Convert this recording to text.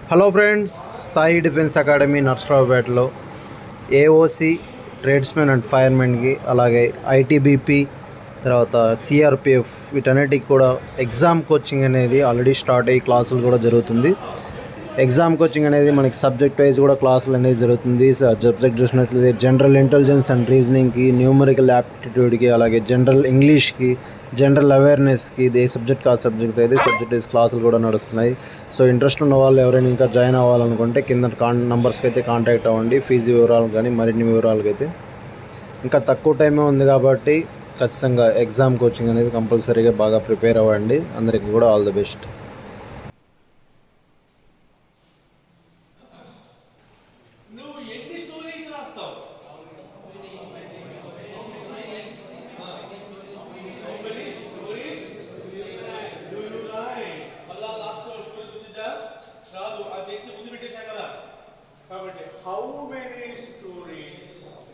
Hello friends Sai defence academy నర్సరావుపేటలో AOC tradesmen and ఫైర్మెన్కి అలాగే ఐటీబీపీ తర్వాత సిఆర్పిఎఫ్ వీటన్నిటికి కూడా ఎగ్జామ్ కోచింగ్ అనేది ఆల్రెడీ స్టార్ట్ అయ్యి క్లాసులు కూడా జరుగుతుంది ఎగ్జామ్ కోచింగ్ అనేది మనకి సబ్జెక్ట్ వైజ్ కూడా క్లాసులు అనేది జరుగుతుంది సబ్జెక్ట్ చూసినట్లయితే జనరల్ ఇంటెలిజెన్స్ అండ్ రీజనింగ్కి న్యూమరికల్ యాప్టిట్యూడ్కి అలాగే జనరల్ ఇంగ్లీష్కి జనరల్ అవేర్నెస్కి ఇది ఏ సబ్జెక్ట్ ఆ సబ్జెక్ట్ అయితే సబ్జెక్ట్ వైజ్ క్లాసులు కూడా నడుస్తున్నాయి సో ఇంట్రెస్ట్ ఉన్న వాళ్ళు ఎవరైనా ఇంకా జాయిన్ అవ్వాలనుకుంటే కింద కాన్ నంబర్స్కి అయితే కాంటాక్ట్ అవ్వండి ఫీజు వివరాలు కానీ మరిన్ని వివరాలకి అయితే ఇంకా తక్కువ టైమే ఉంది కాబట్టి ఖచ్చితంగా ఎగ్జామ్ కోచింగ్ అనేది కంపల్సరీగా బాగా ప్రిపేర్ అవ్వండి అందరికీ కూడా ఆల్ ది బెస్ట్ నువ్వు ఎన్ని స్టోరీస్ రాస్తావు How many stories do you write? మళ్ళా లాస్ట్ లో స్టోరీస్ వచ్చిందా రాదు అది తెచ్చి ముందు పెట్టేశాం కదా కాబట్టి హౌ మెనీ స్టోరీస్